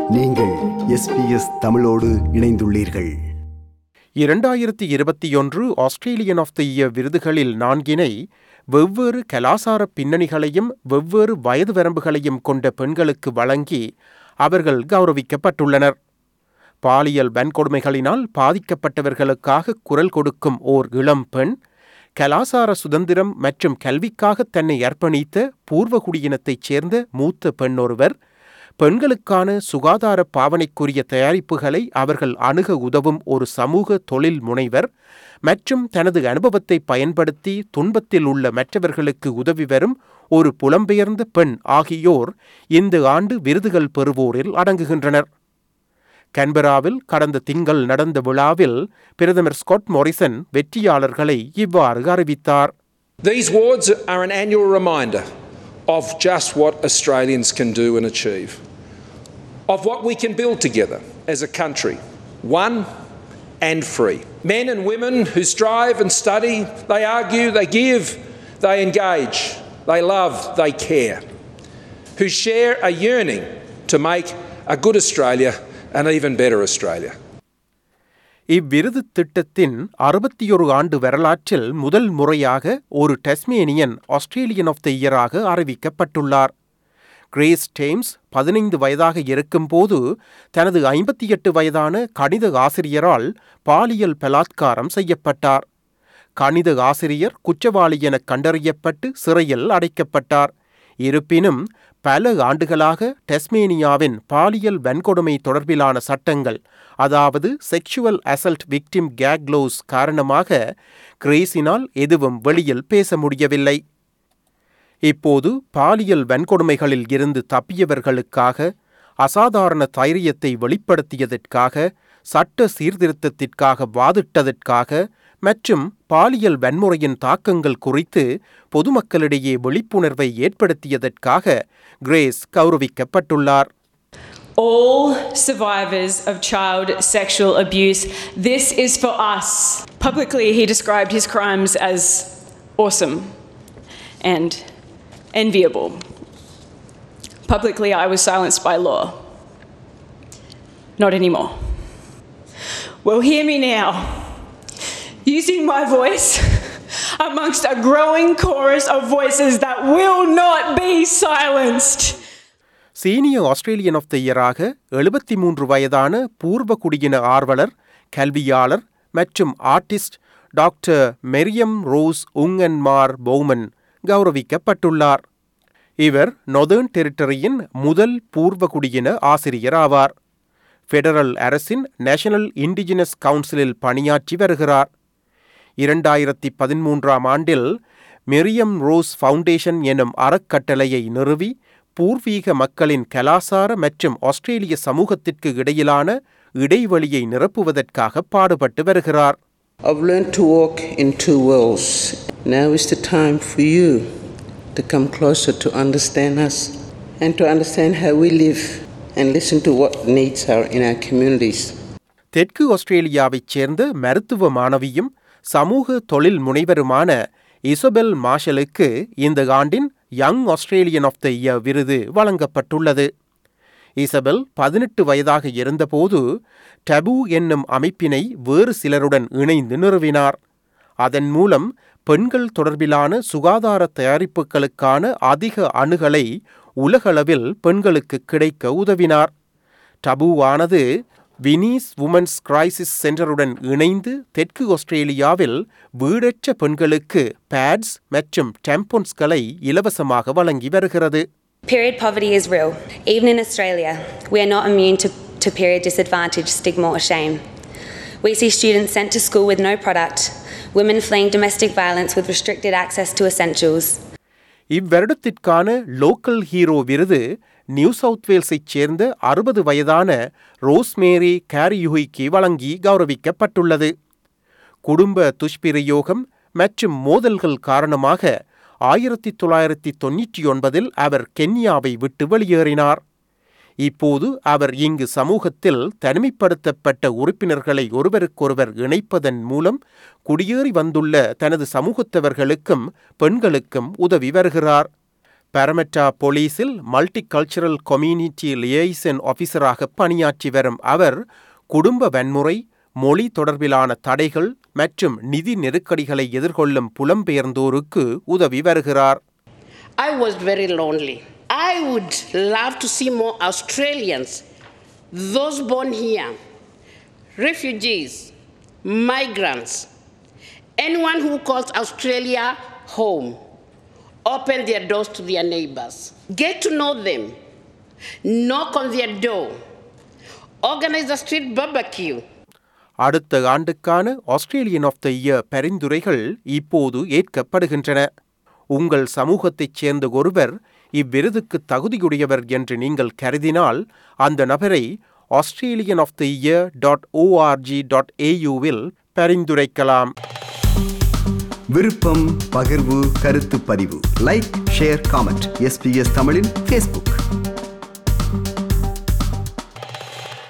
நீங்கள் எஸ்பிஎஸ் தமிழோடு இணைந்துள்ளீர்கள் இரண்டாயிரத்தி இருபத்தியொன்று ஆஸ்திரேலியன் ஆஃப் தி இயர் விருதுகளில் நான்கினை வெவ்வேறு கலாசார பின்னணிகளையும் வெவ்வேறு வயது வரம்புகளையும் கொண்ட பெண்களுக்கு வழங்கி அவர்கள் கௌரவிக்கப்பட்டுள்ளனர் பாலியல் வன்கொடுமைகளினால் பாதிக்கப்பட்டவர்களுக்காக குரல் கொடுக்கும் ஓர் இளம் பெண் கலாசார சுதந்திரம் மற்றும் கல்விக்காக தன்னை அர்ப்பணித்த பூர்வகுடியினத்தைச் சேர்ந்த மூத்த பெண் ஒருவர் பெண்களுக்கான சுகாதார பாவனைக்குரிய தயாரிப்புகளை அவர்கள் அணுக உதவும் ஒரு சமூக தொழில் முனைவர் மற்றும் தனது அனுபவத்தை பயன்படுத்தி துன்பத்தில் உள்ள மற்றவர்களுக்கு உதவி வரும் ஒரு புலம்பெயர்ந்த பெண் ஆகியோர் இந்த ஆண்டு விருதுகள் பெறுவோரில் அடங்குகின்றனர் கன்பராவில் கடந்த திங்கள் நடந்த விழாவில் பிரதமர் ஸ்காட் மொரிசன் வெற்றியாளர்களை இவ்வாறு அறிவித்தார் These awards are an annual reminder of just what Australians can do and achieve, of what we can build together as a country, one and free. Men and women who strive and study, they argue, they give, they engage, they love, they care, who share a yearning to make a good Australia an even better Australia. இவ்விருது திட்டத்தின் அறுபத்தியொரு ஆண்டு வரலாற்றில் முதல் முறையாக ஒரு டெஸ்மேனியன் Australian of the இயராக அறிவிக்கப்பட்டுள்ளார் grace டேம்ஸ் பதினைந்து வயதாக இருக்கும்போது தனது ஐம்பத்தி எட்டு வயதான கணித ஆசிரியரால் பாலியல் பலாத்காரம் செய்யப்பட்டார் கணித ஆசிரியர் குற்றவாளி என கண்டறியப்பட்டு சிறையில் அடைக்கப்பட்டார் இருப்பினும் பல ஆண்டுகளாக டெஸ்மேனியாவின் பாலியல் வன்கொடுமை தொடர்பிலான சட்டங்கள் அதாவது செக்ஷுவல் அசல்ட் விக்டிம் கேக்லோஸ் காரணமாக கிரேஸினால் எதுவும் வெளியில் பேச முடியவில்லை இப்போது பாலியல் வன்கொடுமைகளில் இருந்து தப்பியவர்களுக்காக அசாதாரண தைரியத்தை வெளிப்படுத்தியதற்காக சட்ட சீர்திருத்தத்திற்காக வாதிட்டதற்காக மற்றும் பாலியல் வன்முறையின் தாக்கங்கள் குறித்து பொதுமக்களிடையே விழிப்புணர்வை ஏற்படுத்தியதற்காக கிரேஸ் கௌரவிக்கப்பட்டுள்ளார் all survivors of child sexual abuse. This is for us. Publicly, he described his crimes as awesome and enviable. Publicly, I was silenced by law. Not anymore. Well, hear me now. Using my voice amongst a growing chorus of voices that will not be silenced. Senior Australian of the இயராக எழுபத்தி மூன்று வயதான பூர்வ குடியின ஆர்வலர் கல்வியாளர் மற்றும் artist doctor Miriam Rose Ungunmerr Baumann கௌரவிக்கப்பட்டுள்ளார் இவர் நொதர்ன் டெரிட்டரியின் முதல் பூர்வ குடியின ஆசிரியர் ஆவார் ஃபெடரல் அரசின் நேஷனல் இண்டிஜினஸ் கவுன்சிலில் பணியாற்றி வருகிறார் இரண்டாயிரத்தி பதிமூன்றாம் ஆண்டில் மெரியம் ரோஸ் ஃபவுண்டேஷன் எனும் அறக்கட்டளையை நிறுவி பூர்வீக மக்களின் கலாசார மற்றும் ஆஸ்திரேலிய சமூகத்திற்கு இடையிலான இடைவெளியை நிரப்புவதற்காக பாடுபட்டு வருகிறார் I've learned to walk in two worlds. Now is the time for you to come closer to understand us and to understand how we live and listen to what needs are in our communities. தெற்கு ஆஸ்திரேலியாவைச் சேர்ந்த மருத்துவ மாணவியும் சமூக தொழில் முனைவருமான Isabelle மார்ஷலுக்கு இந்த ஆண்டின் young Australian of the year விருது வழங்கப்பட்டுள்ளது இசபெல் பதினெட்டு வயதாக இருந்தபோது டபு என்னும் அமைப்பினை வேறு சிலருடன் இணைந்து நிறுவினார் அதன் மூலம் பெண்கள் தொடர்பிலான சுகாதார தயாரிப்புகளுக்கான அதிக அணுகலை உலகளவில் பெண்களுக்கு கிடைக்க உதவினார் டபுவானது வினீஸ் உமன்ஸ் கிரைசிஸ் சென்டருடன் இணைந்து தெற்கு ஆஸ்திரேலியாவில் வீடற்ற பெண்களுக்கு பேட்ஸ் மற்றும் டெம்போன்ஸ்களை இலவசமாக வழங்கி வருகிறது Period poverty is real. Even in Australia, we are not immune to, to period disadvantage, stigma, or shame. We see students sent to school with no product, women fleeing domestic violence with restricted access to essentials. இவ்வருடத்திற்கான local hero விருது new south வேல்ஸைச் சேர்ந்த அறுபது வயதான rosemary கேரியுகிக்கு வழங்கி கௌரவிக்கப்பட்டுள்ளது குடும்ப துஷ்பிரயோகம் மற்றும் மோதல்கள் காரணமாக ஆயிரத்தி தொள்ளாயிரத்தி தொன்னூற்றி ஒன்பதில் அவர் கென்யாவை விட்டு வெளியேறினார் இப்போது அவர் இங்கு சமூகத்தில் தனிமைப்படுத்தப்பட்ட உறுப்பினர்களை ஒருவருக்கொருவர் இணைப்பதன் மூலம் குடியேறி வந்துள்ள தனது சமூகத்தவர்களுக்கும் பெண்களுக்கும் உதவி வருகிறார் பரமெட்டா போலீஸில் மல்டி கல்ச்சரல் கம்யூனிட்டி லியைசன் ஆஃபீஸராக பணியாற்றி வரும் அவர் குடும்ப வன்முறை மொழி தொடர்பிலான தடைகள் மற்றும் நிதி நெருக்கடிகளை எதிர்கொள்ளும் புலம்பெயர்ந்தோருக்கு உதவி வருகிறார் I was very lonely. I would love to see more Australians, those born here, refugees, migrants, anyone who calls Australia home, open their doors to their neighbors, get to know them, knock on their door, organize a street barbecue. அடுத்த ஆண்டுக்கான Australian of the year பரிந்துரைகள் இப்போது ஏற்கப்படுகின்றன உங்கள் சமூகத்தைச் சேர்ந்த ஒருவர் இவ்விருதுக்கு தகுதியுடையவர் என்று நீங்கள் கருதினால் அந்த நபரை Australian of the year dot O R G dot ஏயூவில் பரிந்துரைக்கலாம் விருப்பம் பகிர்வு கருத்து பதிவு லைக் ஷேர் காமெண்ட் எஸ்பிஎஸ் தமிழின் ஃபேஸ்புக்